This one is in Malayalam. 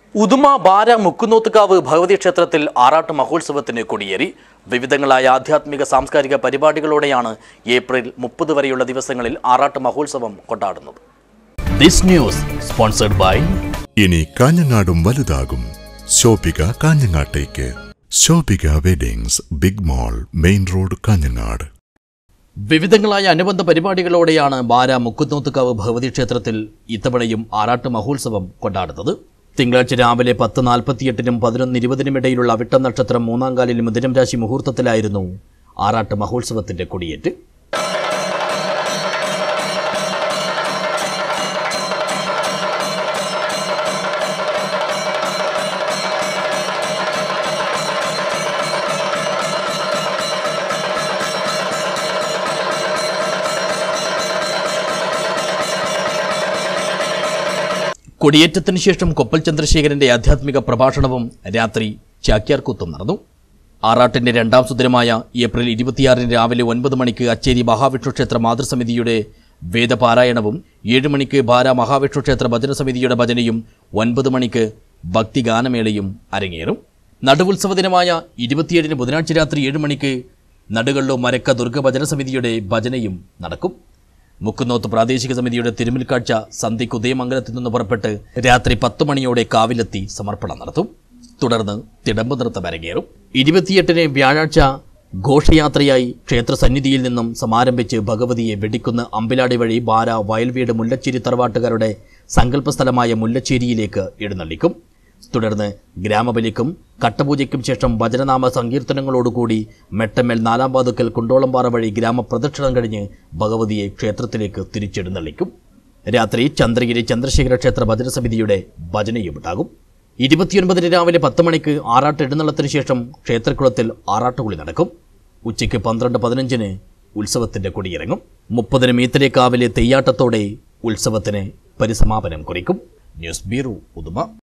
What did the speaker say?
ഉദുമ ബാര മുക്കുന്നോത്തുകാവ് ഭഗവതി ക്ഷേത്രത്തിൽ ആറാട്ട് മഹോത്സവത്തിന് കൊടിയേറി വിവിധങ്ങളായ ആധ്യാത്മിക സാംസ്കാരിക പരിപാടികളോടെയാണ് ഏപ്രിൽ മുപ്പത് വരെയുള്ള ദിവസങ്ങളിൽ ആറാട്ട് മഹോത്സവം കൊണ്ടാടുന്നത് ദിസ് ന്യൂസ് സ്പോൺസർഡ് ബൈ ഇനി കാഞ്ഞങ്ങാടും വലുതാകും ശോഭിക കാഞ്ഞങ്ങാട്ടേക്ക് Shobhika weddings big mall main road Kanhangad വിവിധങ്ങളായ അനുബന്ധ പരിപാടികളോടെയാണ് ബാര മുക്കുന്നോത്തുകാവ് ഭഗവതി ക്ഷേത്രത്തിൽ ഇത്തവണയും ആറാട്ട് മഹോത്സവം കൊണ്ടാടുന്നത് തിങ്കളാഴ്ച രാവിലെ പത്ത് നാൽപ്പത്തിയെട്ടിനും പതിനൊന്ന് ഇരുപതിനും ഇടയിലുള്ള അവിട്ടം നക്ഷത്രം മൂന്നാം കാലിൽ മിഥുനം രാശി മുഹൂർത്തത്തിലായിരുന്നു ആറാട്ട് മഹോത്സവത്തിന്റെ കൊടിയേറ്റ് കൊടിയേറ്റത്തിന് ശേഷം കൊപ്പൽ ചന്ദ്രശേഖരന്റെ ആധ്യാത്മിക പ്രഭാഷണവും രാത്രി ചാക്യാർകൂത്തും നടന്നു ആറാട്ടിന്റെ രണ്ടാം സുദിനമായ ഏപ്രിൽ ഇരുപത്തിയാറിന് രാവിലെ ഒൻപത് മണിക്ക് അച്ചേരി മഹാവിഷ്ണു ക്ഷേത്ര മാതൃസമിതിയുടെ വേദപാരായണവും ഏഴ് മണിക്ക് ബാര മഹാവിഷ്ണു ക്ഷേത്ര ഭജന സമിതിയുടെ ഭജനയും ഒൻപത് മണിക്ക് ഭക്തിഗാനമേളയും അരങ്ങേറും നടുവുത്സവ ദിനമായ ഇരുപത്തിയേഴിന് ബുധനാഴ്ച രാത്രി ഏഴ് മണിക്ക് നടുകള്ളോ മരക്ക ദുർഗ ഭജന സമിതിയുടെ ഭജനയും നടക്കും മുക്കുന്നോത്ത് പ്രാദേശിക സമിതിയുടെ തിരുമുൽക്കാഴ്ച സന്ധ്യയ്ക്ക് ഉദയമംഗലത്തിൽ നിന്ന് പുറപ്പെട്ട് രാത്രി പത്ത് മണിയോടെ കാവിലെത്തി സമർപ്പണം നടത്തും തുടർന്ന് തിടമ്പ് നൃത്തം അരങ്ങേറും ഇരുപത്തിയെട്ടിന് വ്യാഴാഴ്ച ഘോഷയാത്രയായി ക്ഷേത്ര സന്നിധിയിൽ നിന്നും സമാരംഭിച്ച് ഭഗവതിയെ വെടിക്കുന്ന് അമ്പിലാടി വഴി ബാര വയൽവീട് മുല്ലച്ചേരി തറവാട്ടുകാരുടെ സങ്കല്പസ്ഥലമായ മുല്ലച്ചേരിയിലേക്ക് എഴുന്നള്ളിക്കും തുടർന്ന് ഗ്രാമബലിക്കും കട്ടപൂജയ്ക്കും ശേഷം ഭജനനാമ സങ്കീർത്തനങ്ങളോടുകൂടി മെട്ടമേൽ നാലാം പാതുക്കൽ കുണ്ടോളംപാറ വഴി ഗ്രാമപ്രദക്ഷിണം കഴിഞ്ഞ് ഭഗവതിയെ ക്ഷേത്രത്തിലേക്ക് തിരിച്ചെഴുന്നള്ളിക്കും രാത്രി ചന്ദ്രഗിരി ചന്ദ്രശേഖര ക്ഷേത്ര ഭജന സമിതിയുടെ ഭജനയും ഉണ്ടാകും ഇരുപത്തിയൊൻപതിന് രാവിലെ പത്ത് മണിക്ക് ആറാട്ട് എഴുന്നള്ളത്തിന് ശേഷം ക്ഷേത്രക്കുളത്തിൽ ആറാട്ടുകുളി നടക്കും ഉച്ചയ്ക്ക് പന്ത്രണ്ട് പതിനഞ്ചിന് ഉത്സവത്തിന്റെ കൊടിയിറങ്ങും മുപ്പതിന് മീത്തലേക്കാവിലെ തെയ്യാട്ടത്തോടെ ഉത്സവത്തിന് പരിസമാപനം കുറിക്കും ന്യൂസ് ബ്യൂറോ ഉദുമ